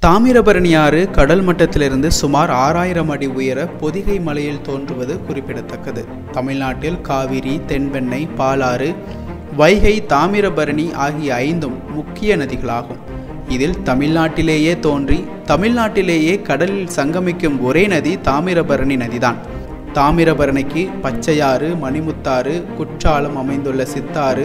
தாமிரபரணி ஆறு கடல் மட்டத்திலிருந்து சுமார் ஆறாயிரம் அடி உயர பொதிகை மலையில் தோன்றுவது குறிப்பிடத்தக்கது தமிழ்நாட்டில் காவிரி தென்பெண்ணை பாலாறு வைகை தாமிரபரணி ஆகிய ஐந்தும் முக்கிய நதிகளாகும் இதில் தமிழ்நாட்டிலேயே தோன்றி தமிழ்நாட்டிலேயே கடலில் சங்கமிக்கும் ஒரே நதி தாமிரபரணி நதிதான் தாமிரபரணிக்கு பச்சையாறு மணிமுத்தாறு குற்றாலம் அமைந்துள்ள சித்தாறு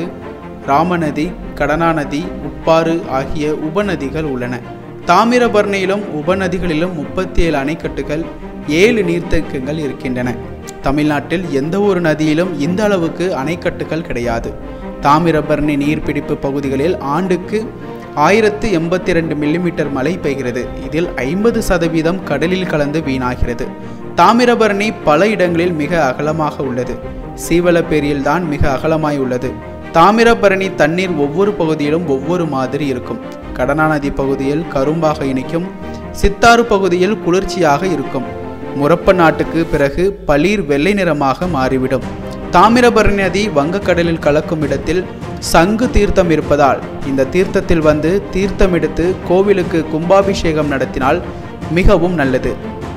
ராமநதி கடனாநதி உப்பாறு ஆகிய உபநதிகள் உள்ளன தாமிரபரணியிலும் உபநதிகளிலும் முப்பத்தி ஏழு அணைக்கட்டுகள் ஏழு நீர்த்தேக்கங்கள் இருக்கின்றன தமிழ்நாட்டில் எந்த ஒரு நதியிலும் இந்த அளவுக்கு அணைக்கட்டுகள் கிடையாது தாமிரபரணி நீர்பிடிப்பு பகுதிகளில் ஆண்டுக்கு ஆயிரத்து எண்பத்தி ரெண்டு மில்லிமீட்டர் மழை பெய்கிறது இதில் ஐம்பது சதவீதம் கடலில் கலந்து வீணாகிறது தாமிரபரணி பல இடங்களில் மிக அகலமாக உள்ளது சீவலப்பேரியில்தான் மிக அகலமாய் உள்ளது தாமிரபரணி தண்ணீர் ஒவ்வொரு பகுதியிலும் ஒவ்வொரு மாதிரி இருக்கும் கடனாநதி பகுதியில் கரும்பாக இனிக்கும் சித்தாறு பகுதியில் குளிர்ச்சியாக இருக்கும் முரப்ப நாட்டுக்கு பிறகு பளீர் வெள்ளை நிறமாக மாறிவிடும் தாமிரபரணி நதி வங்கக்கடலில் கலக்கும் இடத்தில் சங்கு தீர்த்தம் இருப்பதால் இந்த தீர்த்தத்தில் வந்து தீர்த்தம் எடுத்து கோவிலுக்கு கும்பாபிஷேகம் நடத்தினால் மிகவும் நல்லது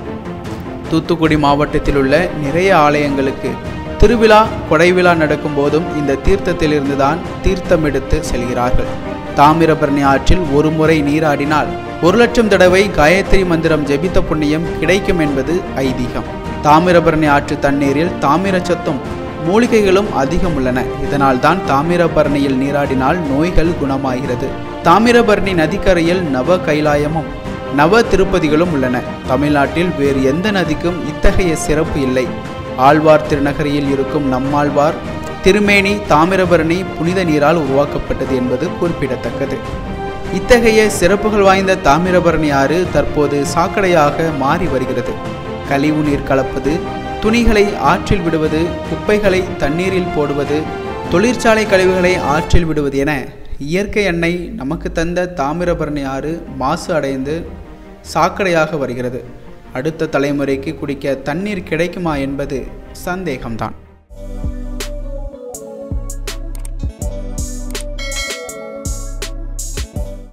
தூத்துக்குடி மாவட்டத்தில் உள்ள நிறைய ஆலயங்களுக்கு திருவிழா கொடைவிழா நடக்கும் போதும் இந்த தீர்த்தத்திலிருந்து தான் தீர்த்தம் எடுத்து செல்கிறார்கள் தாமிரபரணி ஆற்றில் ஒரு முறை நீராடினால் ஒரு லட்சம் தடவை காயத்ரி மந்திரம் ஜெபித்த புண்ணியம் கிடைக்கும் என்பது ஐதீகம் தாமிரபரணி ஆற்று தண்ணீரில் தாமிரச்சத்தும் மூலிகைகளும் அதிகம் உள்ளன இதனால் தான் தாமிரபரணியில் நீராடினால் நோய்கள் குணமாகிறது தாமிரபரணி நதிக்கரையில் நவ கைலாயமும் நவ திருப்பதிகளும் உள்ளன தமிழ்நாட்டில் வேறு எந்த நதிக்கும் இத்தகைய சிறப்பு இல்லை ஆழ்வார் திருநகரியில் இருக்கும் நம்மாழ்வார் திருமேனி தாமிரபரணி புனித நீரால் உருவாக்கப்பட்டது என்பது குறிப்பிடத்தக்கது இத்தகைய சிறப்புகள் வாய்ந்த தாமிரபரணி ஆறு தற்போது சாக்கடையாக மாறி வருகிறது கழிவு நீர் கலப்பது துணிகளை ஆற்றில் விடுவது குப்பைகளை தண்ணீரில் போடுவது தொழிற்சாலை கழிவுகளை ஆற்றில் விடுவது என இயற்கை எண்ணெய் நமக்கு தந்த தாமிரபரணி ஆறு மாசு அடைந்து சாக்கடையாக வருகிறது அடுத்த தலைமுறைக்கு குடிக்க தண்ணீர் கிடைக்குமா என்பது சந்தேகம்தான்